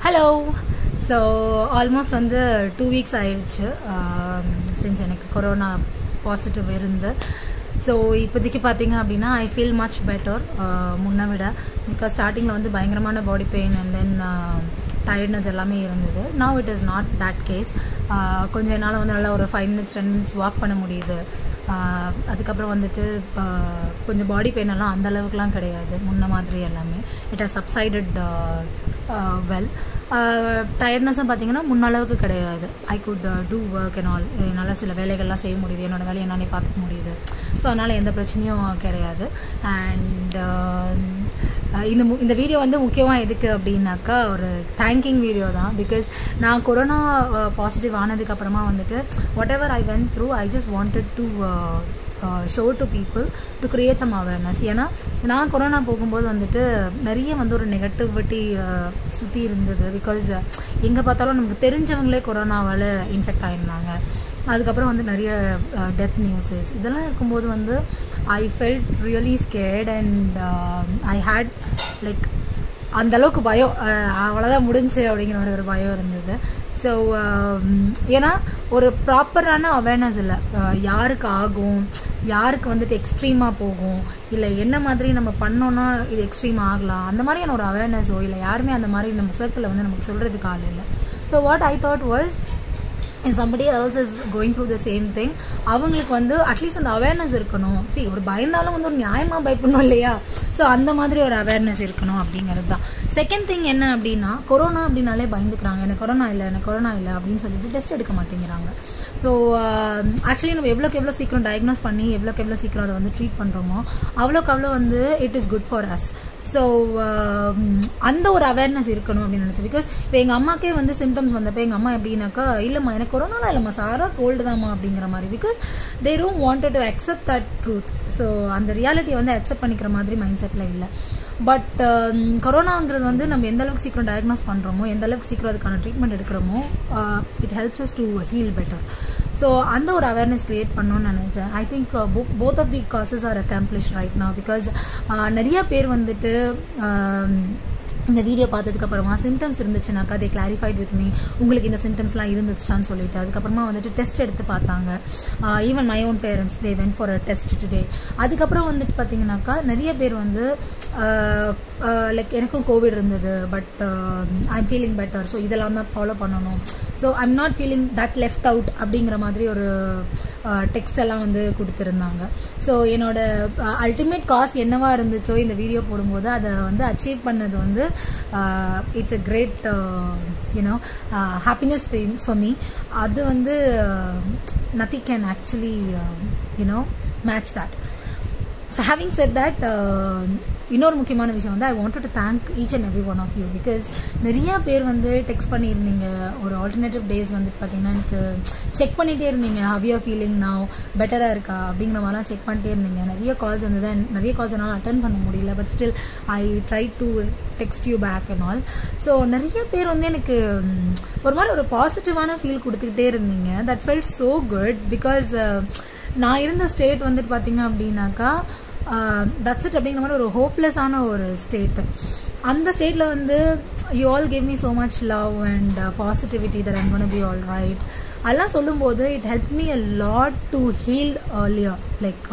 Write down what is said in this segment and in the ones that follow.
hello so almost வந்து two weeks ஆயிடுச்சு since எனக்கு கொரோனா பாசிட்டிவ் இருந்து ஸோ இப்போதைக்கு பார்த்தீங்க அப்படின்னா ஐ ஃபீல் மச் பெட்டர் முன்னை விட பிகாஸ் ஸ்டார்டிங்கில் வந்து பயங்கரமான body pain and then tiredness எல்லாமே இருந்தது now it is not that case கொஞ்சம் என்னால் வந்து நல்லா ஒரு five minutes ten minutes walk பண்ண முடியுது அதுக்கப்புறம் வந்துட்டு கொஞ்சம் பாடி பெயின் எல்லாம் அந்த அளவுக்குலாம் கிடையாது முன்ன மாதிரி எல்லாமே இட் ஹஸ் சப்சைடட் வெல் டயர்ட்னஸும் பார்த்தீங்கன்னா முன்னளவுக்கு கிடையாது I could do work and all என்னால் சில வேலைகள்லாம் செய்ய முடியுது என்னோடய வேலையை நானே பார்த்துக்க முடியுது ஸோ அதனால் எந்த பிரச்சனையும் கிடையாது அண்ட் இந்த இந்த வீடியோ வந்து முக்கியமாக எதுக்கு அப்படின்னாக்கா ஒரு தேங்கிங் வீடியோ தான் பிகாஸ் நான் கொரோனா பாசிட்டிவ் ஆனதுக்கப்புறமா வந்துட்டு whatever I went through I just wanted to show to people to create some awareness ஏன்னா நான் கொரோனா போகும்போது வந்துட்டு நிறைய வந்து ஒரு நெகட்டிவிட்டி சுற்றி இருந்தது பிகாஸ் எங்கே பார்த்தாலும் நமக்கு தெரிஞ்சவங்களே கொரோனாவால் இன்ஃபெக்ட் ஆகிருந்தாங்க அதுக்கப்புறம் வந்து நிறைய டெத் நியூஸஸ் இதெல்லாம் இருக்கும்போது வந்து I felt really scared and I had like அந்த அளவுக்கு பயம் அவ்வளோதான் முடிஞ்சு அப்படிங்கிற மாதிரி ஒரு பயம் இருந்தது ஸோ ஏன்னா ஒரு ப்ராப்பரான அவேர்னஸ் இல்லை யாருக்கு ஆகும் யாருக்கு வந்துட்டு எக்ஸ்ட்ரீமாக போகும் இல்லை என்ன மாதிரி நம்ம பண்ணோன்னா இது எக்ஸ்ட்ரீம் ஆகலாம் அந்த மாதிரியான ஒரு அவேர்னஸோ இல்லை யாருமே அந்த மாதிரி நம்ம சர்க்கிளில் வந்து நமக்கு சொல்கிறதுக்கு ஆள் இல்லை so what I thought was somebody else is going through the same thing அவங்களுக்கு வந்து அட்லீஸ்ட் அந்த அவேர்னஸ் இருக்கணும் சி ஒரு பயந்தாலும் வந்து ஒரு நியாயமாக பயப்படணும் இல்லையா ஸோ அந்த மாதிரி ஒரு அவேர்னஸ் இருக்கணும் அப்படிங்கிறது தான் செகண்ட் திங் என்ன அப்படின்னா கொரோனா அப்படின்னாலே பயந்துக்கிறாங்க எனக்கு கொரோனா இல்லை எனக்கு கொரோனா இல்லை அப்படின்னு சொல்லிட்டு டெஸ்ட் எடுக்க மாட்டேங்கிறாங்க ஸோ ஆக்சுவலி நம்ம எவ்வளோக்கு எவ்வளோ சீக்கிரம் டயக்னோஸ் பண்ணி எவ்வளோக்கு எவ்வளோ சீக்கிரம் அதை வந்து ட்ரீட் பண்ணுறோமோ அவ்வளோக்கு அவ்வளோ வந்து it is good for us so அந்த ஒரு அவேர்னஸ் இருக்கணும் அப்படின்னு நினச்சேன் பிகாஸ் இப்போ எங்கள் அம்மாக்கே வந்து சிம்டம்ஸ் வந்தப்போ எங்கள் அம்மா எப்படின்னாக்கா இல்லைம்மா எனக்கு கொரோனாலாம் இல்லைம்மா சாரா கோல்டு தாம்மா அப்படிங்கிற மாதிரி because they don't wanted to accept that truth so அந்த ரியாலிட்டியை வந்து அக்செப்ட் பண்ணிக்கிற மாதிரி மைண்ட் செட்டில் இல்லை பட் கொரோனாங்கிறது வந்து நம்ம எந்த அளவுக்கு சீக்கிரம் டயக்னோஸ் பண்ணுறோமோ எந்த அளவுக்கு சீக்கிரம் அதுக்கான ட்ரீட்மெண்ட் எடுக்கிறோமோ it helps us to heal better so அந்த ஒரு அவேர்னஸ் க்ரியேட் பண்ணணும்னு நினச்சேன் I think both of the causes are accomplish right நான் பிகாஸ் நிறைய பேர் வந்துட்டு இந்த வீடியோ பார்த்ததுக்கப்புறமா சிம்டம்ஸ் இருந்துச்சுனாக்கா அதை கிளாரிஃபைட் வித் மீ உங்களுக்கு இந்த சிம்டம்ஸ்லாம் இருந்துச்சான்னு சொல்லிட்டு அதுக்கப்புறமா வந்துட்டு டெஸ்ட் எடுத்து பார்த்தாங்க even my own parents they went for a test today அதுக்கப்புறம் வந்துட்டு பார்த்தீங்கன்னாக்கா நிறைய பேர் வந்து லைக் எனக்கும் கோவிட் இருந்தது but I am feeling better so இதெல்லாம் தான் ஃபாலோ பண்ணணும் so I'm not feeling that left out அப்படிங்கிற மாதிரி ஒரு டெக்ஸ்ட் எல்லாம் வந்து கொடுத்துருந்தாங்க ஸோ என்னோட அல்டிமேட் காஸ் என்னவா இருந்துச்சோ இந்த வீடியோ போடும்போது அதை வந்து அச்சீவ் பண்ணது வந்து it's a great you know happiness for me அது வந்து nothing can actually you know match that so having said that இன்னொரு முக்கியமான விஷயம் வந்து I wanted to thank each and every one of you because நிறையா பேர் வந்து டெக்ஸ்ட் பண்ணியிருந்தீங்க ஒரு ஆல்டர்னேட்டிவ் டேஸ் வந்துட்டு பார்த்தீங்கன்னா எனக்கு செக் பண்ணிகிட்டே இருந்தீங்க ஹவ் யூ ஃபீலிங் நான் பெட்டராக இருக்கா அப்படிங்கிற மாதிரிலாம் செக் பண்ணிட்டே இருந்தீங்க நிறைய கால்ஸ் வந்தது நிறைய கால்ஸ் என்னால் அட்டன் பண்ண முடியல but still I try to text you back and all so நிறைய பேர் வந்து எனக்கு ஒரு மாதிரி ஒரு பாசிட்டிவான ஃபீல் கொடுத்துக்கிட்டே இருந்தீங்க that felt so good because நான் இருந்த ஸ்டேட் வந்துட்டு பார்த்தீங்க அப்படின்னாக்கா தட்ஸ் இட் அப்படிங்கிற மாதிரி ஒரு ஹோப்லெஸ்ஸான ஒரு ஸ்டேட்டு அந்த ஸ்டேட்டில் வந்து you all give me so much love and positivity that I'm gonna be all right அதெல்லாம் சொல்லும்போது it help me a lot to heal earlier like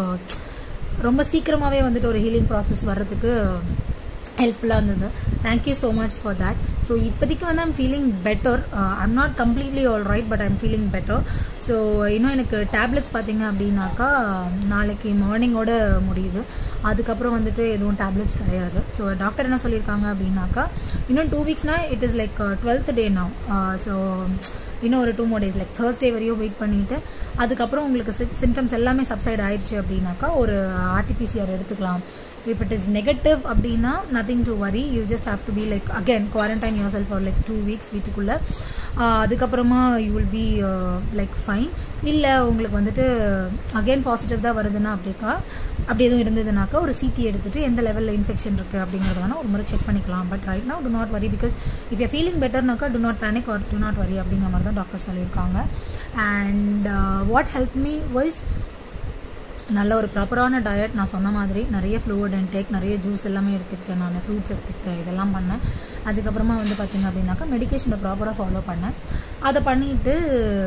ரொம்ப சீக்கிரமாகவே வந்துட்டு ஒரு ஹீலிங் ப்ராசஸ் வர்றதுக்கு ஹெல்ப்ஃபுல்லாக இருந்தது thank you so much for that so இப்போதைக்கு வந்து I'm feeling better I'm not completely all right but I'm feeling better so இன்னும் எனக்கு டேப்லெட்ஸ் பார்த்தீங்க அப்படின்னாக்கா நாளைக்கு மார்னிங்கோட முடியுது அதுக்கப்புறம் வந்துட்டு எதுவும் டேப்லெட்ஸ் கிடையாது ஸோ டாக்டர் என்ன சொல்லியிருக்காங்க அப்படின்னாக்கா இன்னும் டூ வீக்ஸ்னால் it is like twelfth day now so இன்னும் ஒரு two more days like Thursday வரையும் வெயிட் பண்ணிவிட்டு அதுக்கப்புறம் உங்களுக்கு சிம்டம்ஸ் எல்லாமே சப்சைட் ஆயிடுச்சு அப்படின்னாக்கா ஒரு ஆர்டிபிசிஆர் எடுத்துக்கலாம் இஃப் இட் இஸ் நெகட்டிவ் அப்படின்னா nothing to worry you just have to be like again quarantine yourself for like two weeks வீட்டுக்குள்ளே அதுக்கப்புறமா you will be like fine இல்லை உங்களுக்கு வந்துட்டு அகெயின் பாசிட்டிவ் தான் வருதுன்னா அப்படிக்கா அப்படி எதுவும் இருந்ததுனாக்கா ஒரு சிடி எடுத்துகிட்டு எந்த லெவலில் இன்ஃபெக்ஷன் இருக்குது அப்படிங்கிறத வேணால் ஒரு முறை செக் பண்ணிக்கலாம் but right now do not worry because if you feeling பெட்டர்னாக்கா do not panic or do not worry அப்படிங்கிற மாதிரி தான் டாக்டர் சொல்லியிருக்காங்க and what help me was நல்ல ஒரு ப்ராப்பரான டயட் நான் சொன்ன மாதிரி நிறைய ஃப்ளூட் இன்டேக் நிறைய ஜூஸ் எல்லாமே எடுத்துக்கிட்டேன் நான் ஃப்ரூட்ஸ் எடுத்துக்கிட்டேன் இதெல்லாம் பண்ணேன் அதுக்கப்புறமா வந்து பார்த்திங்க அப்படின்னாக்கா மெடிக்கேஷனை ப்ராப்பராக ஃபாலோ பண்ணேன் அதை பண்ணிவிட்டு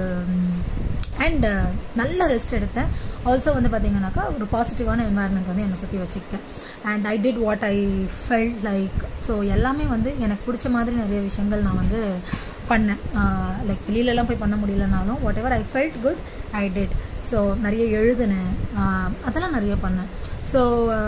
அண்ட் நல்ல ரெஸ்ட் எடுத்தேன் ஆல்சோ வந்து பார்த்தீங்கன்னாக்கா ஒரு பாசிட்டிவான என்வாயர்மெண்ட் வந்து என்னை சுற்றி வச்சுக்கிட்டேன் and I did what I felt like so எல்லாமே வந்து எனக்கு பிடிச்ச மாதிரி நிறைய விஷயங்கள் நான் வந்து பண்ணேன் லைக் வெளியிலலாம் போய் பண்ண முடியலனாலும் whatever I felt good I did so நிறைய எழுதுனேன் அதெல்லாம் நிறைய பண்ணேன் ஸோ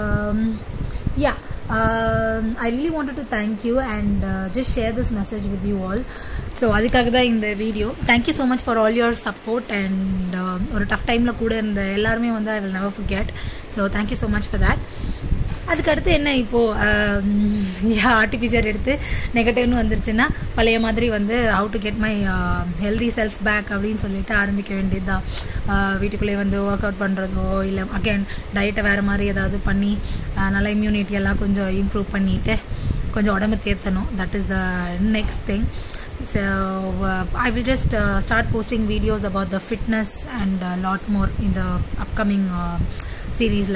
yeah I really wanted to thank you and just share this message with you all so அதுக்காக தான் இந்த video thank you so much for all your support and ஒரு டஃப் டைமில் கூட இருந்த எல்லாருமே வந்து I will never forget so thank you so much for that அதுக்கடுத்து என்ன இப்போது ஆர்டிபிசிஆர் எடுத்து நெகட்டிவ்னு வந்துருச்சுன்னா பழைய மாதிரி வந்து how to get my healthy self back அப்படின்னு சொல்லிட்டு ஆரம்பிக்க வேண்டியது தான் வீட்டுக்குள்ளேயே வந்து ஒர்க் அவுட் பண்ணுறதோ இல்லை அகேன் டயட்டை வேறு மாதிரி ஏதாவது பண்ணி நல்லா இம்யூனிட்டி எல்லாம் கொஞ்சம் இம்ப்ரூவ் பண்ணிவிட்டு கொஞ்சம் உடம்பு தேர்த்தணும் that is the next thing so uh, i will just uh, start posting videos about the fitness and a lot more in the upcoming uh, series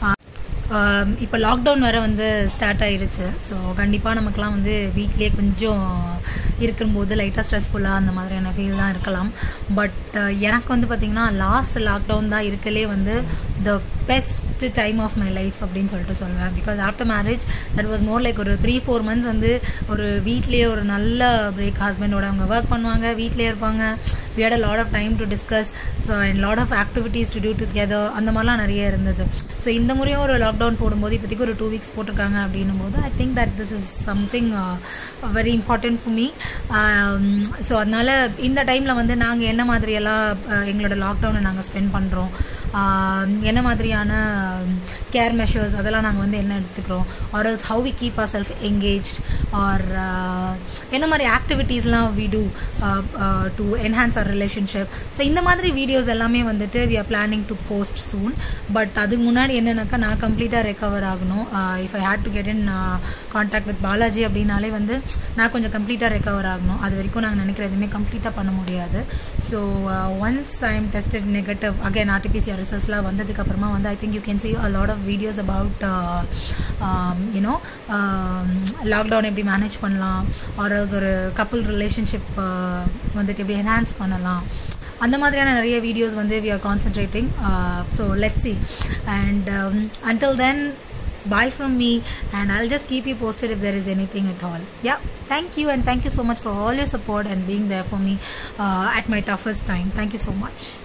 இப்போ லாக்டவுன் வேறு வந்து ஸ்டார்ட் ஆயிருச்சு ஸோ கண்டிப்பாக நமக்குலாம் வந்து வீட்லேயே கொஞ்சம் இருக்கும்போது லைட்டாக ஸ்ட்ரெஸ்ஃபுல்லாக அந்த மாதிரியான ஃபீல் தான் இருக்கலாம் பட் எனக்கு வந்து பார்த்திங்கன்னா லாஸ்ட் லாக்டவுன் தான் இருக்கலே வந்து the best time of my life அப்படின்னு சொல்லிட்டு சொல்லுவேன் because after marriage that was more like ஒரு த்ரீ ஃபோர் மந்த்ஸ் வந்து ஒரு வீட்லேயே ஒரு நல்ல பிரேக் ஹஸ்பண்டோட அவங்க ஒர்க் பண்ணுவாங்க வீட்லேயே இருப்பாங்க we had a lot of time to discuss so and lot of activities to do together அந்த மாதிரிலாம் நிறைய இருந்தது ஸோ இந்த முறையும் ஒரு லாக்டவுன் போடும்போது இப்போதைக்கு ஒரு டூ வீக்ஸ் போட்டிருக்காங்க அப்படின்னும் போது I think that this is something very important for me so அதனால் இந்த டைமில் வந்து நாங்கள் என்ன மாதிரியெல்லாம் எங்களோட லாக்டவுனை நாங்கள் ஸ்பெண்ட் பண்ணுறோம் என்ன மாதிரியான கேர் மெஷர்ஸ் அதெல்லாம் நாங்கள் வந்து என்ன எடுத்துக்கிறோம் or else how we keep our self engaged or என்ன மாதிரி ஆக்டிவிட்டீஸ்லாம் we do to enhance our relationship so இந்த மாதிரி வீடியோஸ் எல்லாமே வந்துட்டு we are planning to post soon but அதுக்கு முன்னாடி என்னென்னாக்கா நான் கம்ப்ளீட்டாக ரெக்கவர் ஆகணும் if I had to get in contact with Balaji அப்படின்னாலே வந்து நான் கொஞ்சம் கம்ப்ளீட்டாக ரெக்கவர் ஆகணும் அது வரைக்கும் நாங்கள் நினைக்கிற எதுவுமே கம்ப்ளீட்டாக பண்ண முடியாது so once I am tested negative again RTPCR ரிசல்ட்ஸ்லாம் வந்ததுக்கப்புறமா வந்து I think you can see a lot of videos about you know lockdown எப்படி மேனேஜ் பண்ணலாம் ஆர்எல்ஸ் ஒரு கப்புள் ரிலேஷன்ஷிப் வந்துட்டு எப்படி என்ஹான்ஸ் பண்ணலாம் அந்த மாதிரியான நிறைய வீடியோஸ் வந்து we are concentrating so let see and until then it's bye from me and i'll just keep you posted if there is anything at all yeah thank you and thank you so much for all your support and being there for me uh, at my toughest time thank you so much